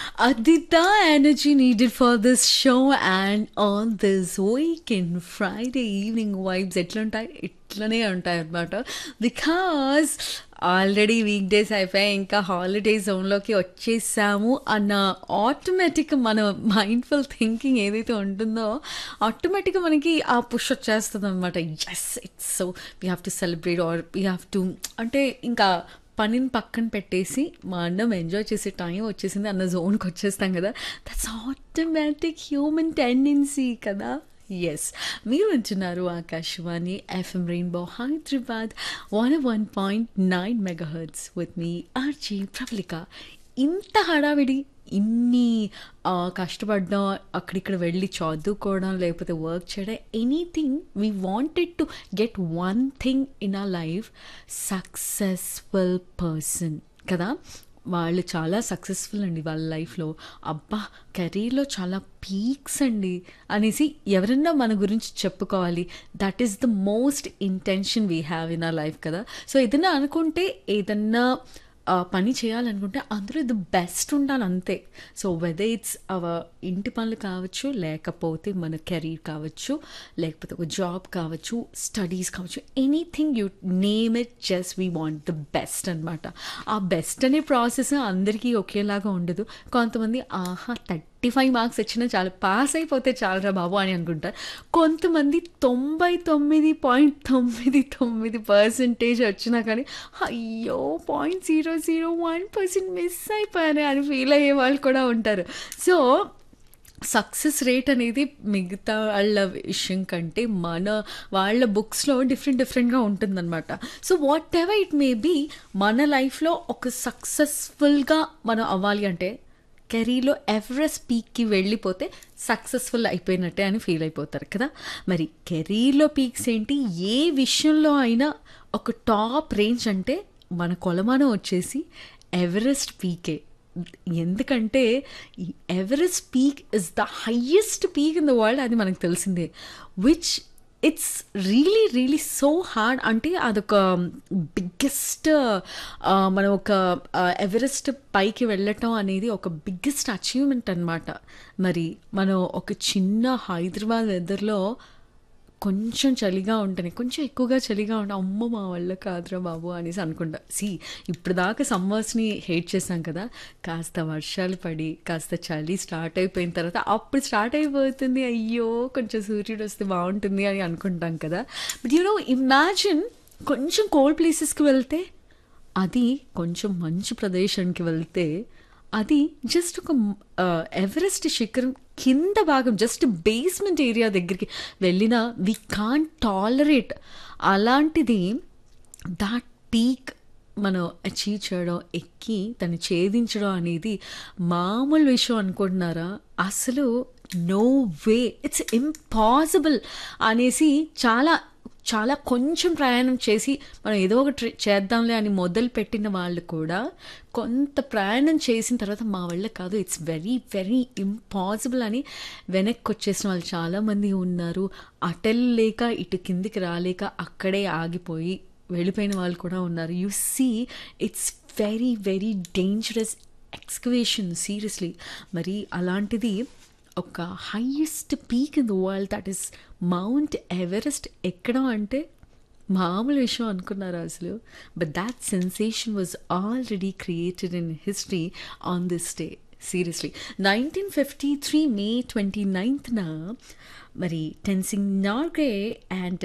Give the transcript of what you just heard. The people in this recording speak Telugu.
Adita energy needed for this show and on this weekend Friday evening vibes ఎట్లా ఉంటాయి ఇట్లనే ఉంటాయి అనమాట బికాస్ ఆల్రెడీ వీక్ డేస్ అయిపోయాయి ఇంకా హాలిడే జోన్లోకి వచ్చేసాము అన్న ఆటోమేటిక్ మన మైండ్ఫుల్ థింకింగ్ ఏదైతే ఉంటుందో ఆటోమేటిక్గా మనకి ఆ పుష్ వచ్చేస్తుంది అనమాట yes it's so we have to celebrate or we have to అంటే ఇంకా పనిని పక్కన పెట్టేసి మా అన్నం ఎంజాయ్ చేసే టైం వచ్చేసింది అన్న జోన్కి వచ్చేస్తాం కదా దట్స్ ఆటోమేటిక్ హ్యూమన్ టెండెన్సీ కదా ఎస్ మీరు వింటున్నారు Akashvani FM rainbow Hyderabad one one point nine megahertz with me RJ Prabalika ఇంత హడావిడి ఇన్ని ఆ, కష్టపడడం అక్కడిక్కడ వెళ్ళి చదువుకోవడం లేకపోతే వర్క్ చేయడం anything we wanted to get one thing in a life successful person కదా వాళ్ళు చాలా సక్సెస్ఫుల్ అండి వాళ్ళ లైఫ్లో అబ్బా కెరీర్లో చాలా పీక్స్ అండి అనేసి ఎవరన్నా మన గురించి చెప్పుకోవాలి that is the most intention we have in a life కదా సో ఏదన్నా అనుకుంటే ఏదన్నా ఆ, పని చేయాలనుకుంటే అందులో ది బెస్ట్ ఉండాలి అంతే సో వెదర్ ఇట్స్ అవర్ ఇంటి పనులు కావచ్చు లేకపోతే మన కెరీర్ కావచ్చు లేకపోతే ఒక జాబ్ కావచ్చు స్టడీస్ కావచ్చు anything you name it just we want the best అనమాట ఆ బెస్ట్ అనే ప్రాసెస్ అందరికీ ఒకేలాగా ఉండదు కొంతమంది ఆహా థర్టీ ఫైవ్ మార్క్స్ వచ్చినా చాలు పాస్ అయిపోతే చాలరా బాబు అని అనుకుంటారు కొంతమంది తొంభై తొమ్మిది పాయింట్ తొమ్మిది తొమ్మిది పర్సెంటేజ్ వచ్చినా కానీ అయ్యో point zero zero one percent miss అయిపోయానే అని ఫీల్ అయ్యే వాళ్ళు కూడా ఉంటారు సో సక్సెస్ రేట్ అనేది మిగతా వాళ్ళ విషయం కంటే మన వాళ్ళ బుక్స్లో డిఫరెంట్ డిఫరెంట్గా ఉంటుందన్నమాట so whatever it may be మన లైఫ్లో ఒక సక్సెస్ఫుల్గా మనం అవ్వాలి అంటే కెరీర్లో ఎవరెస్ట్ పీక్కి వెళ్ళిపోతే సక్సెస్ఫుల్ అయిపోయినట్టే అని ఫీల్ అయిపోతారు కదా మరి కెరీర్లో పీక్స్ ఏంటి ఏ విషయంలో అయినా ఒక టాప్ రేంజ్ అంటే మన కొలమానం వచ్చేసి ఎవరెస్ట్ పీకే ఎందుకంటే ఈ Everest peak is the highest peak in the world అది మనకు తెలిసిందే which it's really really so hard అంటే అదొక బిగ్గెస్ట్ మనం ఒక ఎవరెస్ట్ పైకి వెళ్ళటం అనేది ఒక బిగ్గెస్ట్ అచీవ్మెంట్ అనమాట మరి మనం ఒక చిన్న హైదరాబాద్ వెదర్లో కొంచెం చలిగా ఉంటుంది కొంచెం ఎక్కువగా చలిగా ఉంటా అమ్మ మా వల్ల కాదురా బాబు అనేసి అనుకుంటా సి ఇప్పుడు దాకా సమ్మర్స్ని హేట్ చేసాం కదా కాస్త వర్షాలు పడి కాస్త చలి స్టార్ట్ అయిపోయిన తర్వాత అప్పుడు స్టార్ట్ అయిపోతుంది అయ్యో కొంచెం సూర్యుడు వస్తే బాగుంటుంది అని అనుకుంటాం కదా బట్ యు నో ఇమాజిన్ కొంచెం కోల్డ్ ప్లేసెస్కి వెళ్తే అది కొంచెం మంచి ప్రదేశానికి వెళ్తే అది జస్ట్ ఒక ఆ, ఎవరెస్ట్ శిఖరం కింద భాగం జస్ట్ బేస్మెంట్ ఏరియా దగ్గరికి వెళ్ళినా వి కాన్ టాలరేట్ అలాంటిది దాట్ పీక్ మనం అచీవ్ చేయడం ఎక్కి దాన్ని ఛేదించడం అనేది మామూలు విషయం అనుకుంటున్నారా అసలు నో వే ఇట్స్ ఇంపాసిబుల్ అనేసి చాలా చాలా కొంచెం ప్రయాణం చేసి మనం ఏదో ఒక ట్రి చేద్దాంలే అని మొదలు పెట్టిన వాళ్ళు కూడా కొంత ప్రయాణం చేసిన తర్వాత మా వల్ల కాదు ఇట్స్ వెరీ వెరీ ఇంపాసిబుల్ అని వెనక్కి వచ్చేసిన వాళ్ళు చాలామంది ఉన్నారు అటల్ లేక ఇటు కిందికి రాలేక అక్కడే ఆగిపోయి వెళ్ళిపోయిన వాళ్ళు కూడా ఉన్నారు you see it's very very dangerous excavation seriously మరి అలాంటిది ఒక highest peak in the world that is Mount Everest ఎక్కడం అంటే మామూలు విషయం అనుకున్నారు అసలు but that sensation was already created in history on this day seriously nineteen fifty three May twenty నైన్త్న మరి టెన్సింగ్ నార్గే అండ్